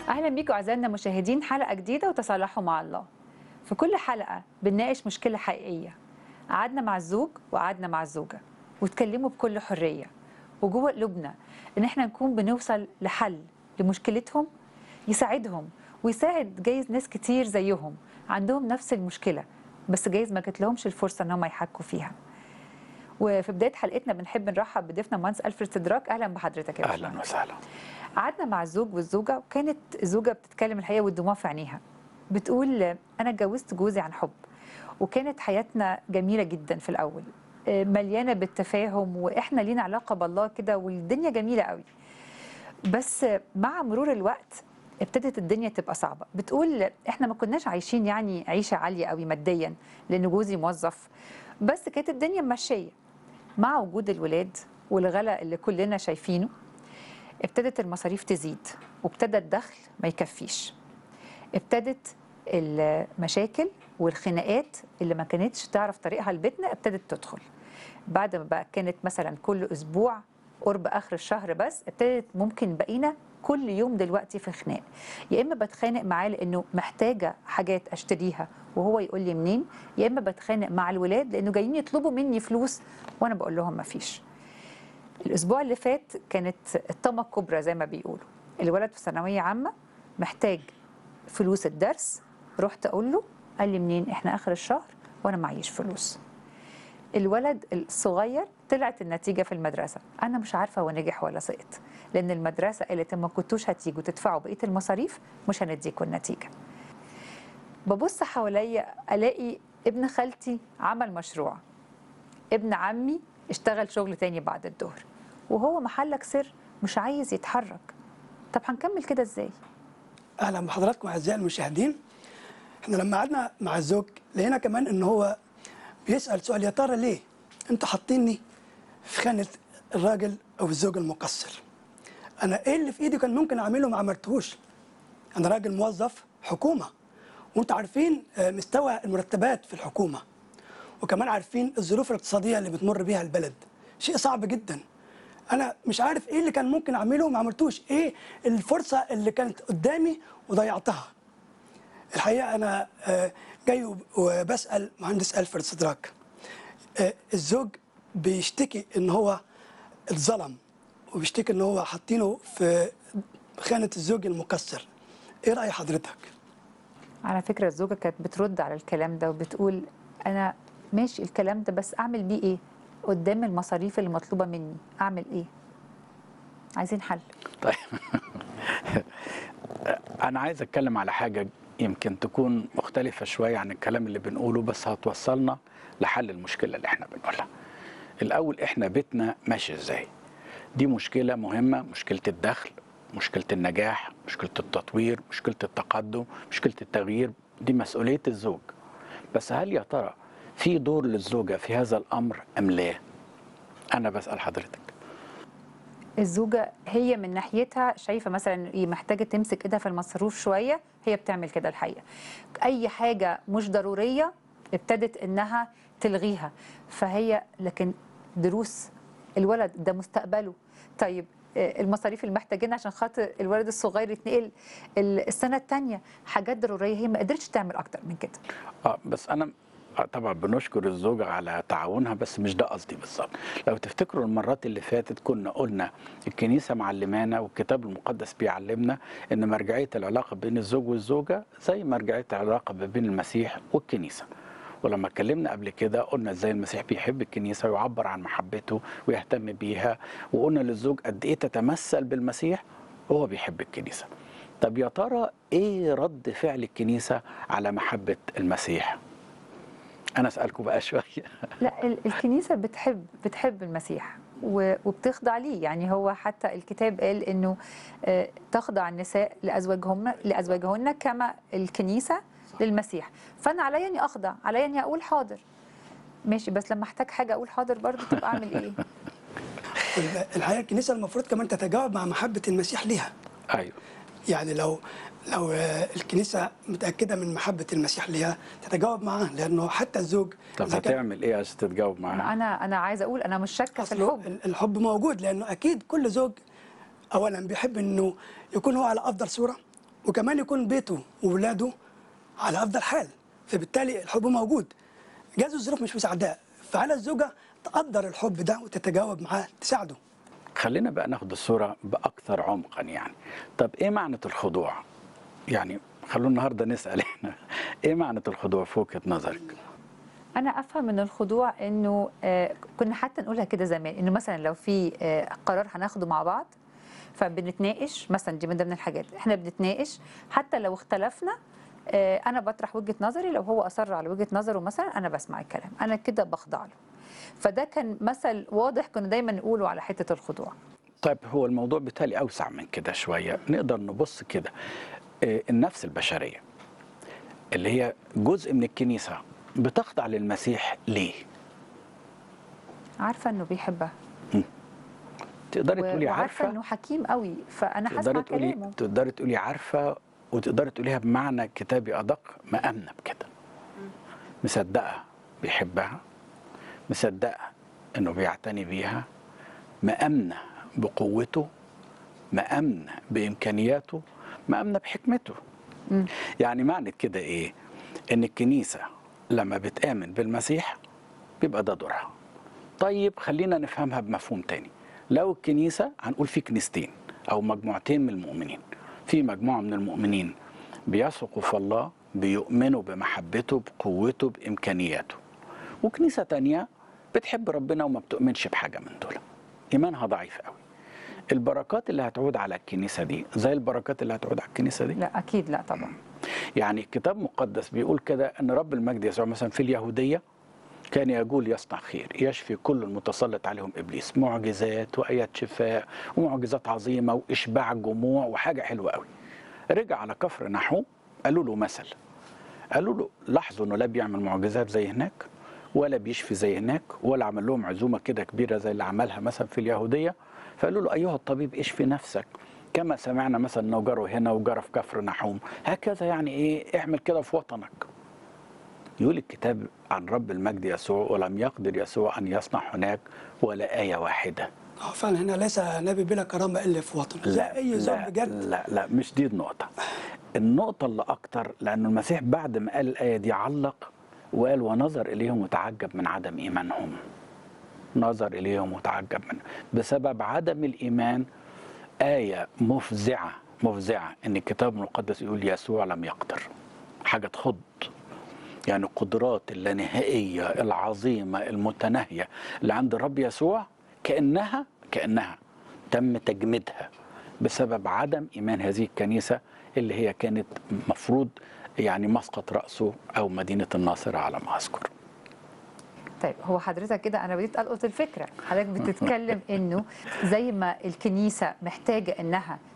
اهلا بيكم اعزائنا المشاهدين حلقه جديده وتصالحوا مع الله في كل حلقه بنناقش مشكله حقيقيه قعدنا مع الزوج وقعدنا مع الزوجه واتكلموا بكل حريه وجوه قلوبنا ان احنا نكون بنوصل لحل لمشكلتهم يساعدهم ويساعد جايز ناس كتير زيهم عندهم نفس المشكله بس جايز ما جات لهمش الفرصه ان هم يحكوا فيها وفي بدايه حلقتنا بنحب نرحب بضيفنا مهندس الفريد سدراك اهلا بحضرتك يا اهلا وسهلا قعدنا مع الزوج والزوجه وكانت الزوجه بتتكلم الحقيقه والدموع في عينيها بتقول انا اتجوزت جوزي عن حب وكانت حياتنا جميله جدا في الاول آه، مليانه بالتفاهم واحنا لينا علاقه بالله كده والدنيا جميله قوي بس مع مرور الوقت ابتدت الدنيا تبقى صعبه بتقول احنا ما كناش عايشين يعني عيشه عاليه قوي ماديا لان جوزي موظف بس كانت الدنيا ماشيه مع وجود الولاد والغلاء اللي كلنا شايفينه ابتدت المصاريف تزيد وابتدى الدخل ما يكفيش ابتدت المشاكل والخناقات اللي ما كانتش تعرف طريقها لبيتنا ابتدت تدخل بعد ما بقى كانت مثلا كل اسبوع قرب اخر الشهر بس ابتدت ممكن بقينا كل يوم دلوقتي في خناق يا اما بتخانق معاه لانه محتاجه حاجات اشتريها وهو يقول لي منين يا اما بتخانق مع الولاد لانه جايين يطلبوا مني فلوس وانا بقول لهم مفيش الاسبوع اللي فات كانت الطامه الكبرى زي ما بيقولوا الولد في ثانويه عامه محتاج فلوس الدرس رحت اقول له قال لي منين احنا اخر الشهر وانا معيش فلوس الولد الصغير طلعت النتيجه في المدرسه انا مش عارفه هو نجح ولا سقط لان المدرسه قالت ما كنتوش هتيجوا تدفعوا بقيه المصاريف مش هنديكم النتيجه ببص حواليا الاقي ابن خالتي عمل مشروع ابن عمي اشتغل شغل تاني بعد الظهر وهو محلك سر مش عايز يتحرك طب هنكمل كده ازاي اهلا بحضراتكم اعزائي المشاهدين احنا لما قعدنا مع الزوج لقينا كمان ان هو بيسال سؤال يا ترى ليه انتوا حاطيني في خانه الراجل او الزوج المقصر انا ايه اللي في ايدي كان ممكن اعمله ما عملتهوش انا راجل موظف حكومه وانتوا عارفين آه، مستوى المرتبات في الحكومه وكمان عارفين الظروف الاقتصاديه اللي بتمر بيها البلد شيء صعب جدا انا مش عارف ايه اللي كان ممكن اعمله وما عملتوش ايه الفرصه اللي كانت قدامي وضيعتها الحقيقه انا آه، جاي وب- وبسال مهندس الفرد صدراك آه، الزوج بيشتكي ان هو اتظلم وبيشتكي ان هو حاطينه في خانه الزوج المكسر ايه راي حضرتك على فكره الزوجه كانت بترد على الكلام ده وبتقول انا ماشي الكلام ده بس اعمل بيه ايه قدام المصاريف اللي مطلوبه مني اعمل ايه عايزين حل طيب انا عايز اتكلم على حاجه يمكن تكون مختلفه شويه عن الكلام اللي بنقوله بس هتوصلنا لحل المشكله اللي احنا بنقولها الاول احنا بيتنا ماشي ازاي دي مشكله مهمه مشكله الدخل مشكله النجاح مشكله التطوير مشكله التقدم مشكله التغيير دي مسؤوليه الزوج بس هل يا ترى في دور للزوجه في هذا الامر ام لا انا بسال حضرتك الزوجه هي من ناحيتها شايفه مثلا ايه محتاجه تمسك ايدها في المصروف شويه هي بتعمل كده الحقيقه اي حاجه مش ضروريه ابتدت انها تلغيها فهي لكن دروس الولد ده مستقبله طيب آه، المصاريف اللي محتاجينها عشان خاطر الولد الصغير يتنقل ال- السنه الثانيه حاجات ضروريه هي ما قدرتش تعمل اكتر من كده اه بس انا آه طبعا بنشكر الزوجة على تعاونها بس مش ده قصدي بالظبط لو تفتكروا المرات اللي فاتت كنا قلنا الكنيسة معلمانا والكتاب المقدس بيعلمنا ان مرجعية العلاقة بين الزوج والزوجة زي مرجعية العلاقة ما بين المسيح والكنيسة ولما اتكلمنا قبل كده قلنا ازاي المسيح بيحب الكنيسة ويعبر عن محبته ويهتم بيها وقلنا للزوج قد ايه تتمثل بالمسيح وهو بيحب الكنيسة طب يا ترى ايه رد فعل الكنيسة على محبة المسيح انا اسالكم بقى شويه لا ال- الكنيسة بتحب بتحب المسيح و- وبتخضع ليه يعني هو حتى الكتاب قال انه آه، تخضع النساء لازواجهن لازواجهن كما الكنيسة للمسيح فانا عليا اني اخضع عليا اني اقول حاضر ماشي بس لما احتاج حاجة اقول حاضر برضه طب اعمل ايه الحقيقه الكنيسه المفروض كمان تتجاوب مع محبه المسيح ليها ايوه يعني لو لو آه، الكنيسه متاكده من محبه المسيح ليها تتجاوب معاه لانه حتى الزوج طب إذا كان- هتعمل ايه عشان تتجاوب معاه انا انا عايزه اقول انا مش شاكه في أصله الحب الحب موجود لانه اكيد كل زوج اولا بيحب انه يكون هو على افضل صوره وكمان يكون بيته وولاده على افضل حال فبالتالي الحب موجود جاز الظروف مش مساعداه فعلى الزوجه تقدر الحب ده وتتجاوب معاه تساعده خلينا بقى ناخد الصورة بأكثر عمقا يعني طب إيه معنى الخضوع؟ يعني خلونا النهاردة نسأل إحنا إيه معنى الخضوع في وجهة نظرك؟ انا افهم من الخضوع انه آه، كنا حتى نقولها كده زمان انه مثلا لو في آه، قرار هناخده مع بعض فبنتناقش مثلا دي من ضمن الحاجات احنا بنتناقش حتى لو اختلفنا آه، انا بطرح وجهه نظري لو هو اصر على وجهه نظره مثلا انا بسمع الكلام انا كده بخضع له فده كان مثل واضح كنا دايما نقوله على حته الخضوع طيب هو الموضوع بالتالي أوسع من كده شوية نقدر نبص كده آه، النفس البشرية اللي هي جزء من الكنيسة بتخضع للمسيح ليه؟ عارفه انه بيحبها تقدري و- تقولي وعارفه عارفة انه حكيم قوي فانا تقدري هسمع تقولي كلامه تقدري تقولي عارفة وتقدري تقوليها بمعنى كتابي أدق مأمنة بكده مصدقة بيحبها مصدقة إنه بيعتني بيها مأمنة بقوته مأمنة بإمكانياته مأمنة بحكمته مم. يعني معنى كده إيه إن الكنيسة لما بتآمن بالمسيح بيبقى ده دورها طيب خلينا نفهمها بمفهوم تاني لو الكنيسة هنقول في كنيستين أو مجموعتين من المؤمنين في مجموعة من المؤمنين بيثقوا في الله بيؤمنوا بمحبته بقوته بإمكانياته وكنيسة تانية بتحب ربنا وما بتؤمنش بحاجة من دول إيمانها ضعيف قوي البركات اللي هتعود على الكنيسة دي زي البركات اللي هتعود على الكنيسة دي لا اكيد لا طبعا يعني الكتاب المقدس بيقول كده ان رب المجد يسوع مثلا في اليهوديه كان يقول يصنع خير يشفي كل المتسلط عليهم ابليس معجزات وايات شفاء ومعجزات عظيمه واشباع جموع وحاجه حلوه قوي رجع على كفر نحوم قالوا له مثل قالوا له لاحظوا انه لا بيعمل معجزات زي هناك ولا بيشفي زي هناك ولا عمل لهم عزومه كده كبيره زي اللي عملها مثلا في اليهوديه فقالوا له ايها الطبيب اشفي نفسك كما سمعنا مثلا انه جروا هنا وجرى في كفر نحوم هكذا يعني ايه اعمل كده في وطنك يقول الكتاب عن رب المجد يسوع ولم يقدر يسوع ان يصنع هناك ولا ايه واحده اه فعلا هنا ليس نبي بلا كرامه الا في وطنه زي اي زوج لا, بجد لا لا مش دي النقطة النقطة اللي أكتر لأن المسيح بعد ما قال الآية دي علق وقال ونظر إليهم وتعجب من عدم إيمانهم نظر إليهم وتعجب من بسبب عدم الإيمان آية مفزعة مفزعة إن الكتاب المقدس يقول يسوع لم يقدر حاجة تخض يعني القدرات اللانهائية العظيمة المتناهية اللي عند الرب يسوع كأنها كأنها تم تجميدها بسبب عدم إيمان هذه الكنيسة اللي هي كانت مفروض يعني مسقط رأسه أو مدينة الناصرة على ما أذكر طيب هو حضرتك كده انا بديت القط الفكره حضرتك بتتكلم انه زي ما الكنيسه محتاجه انها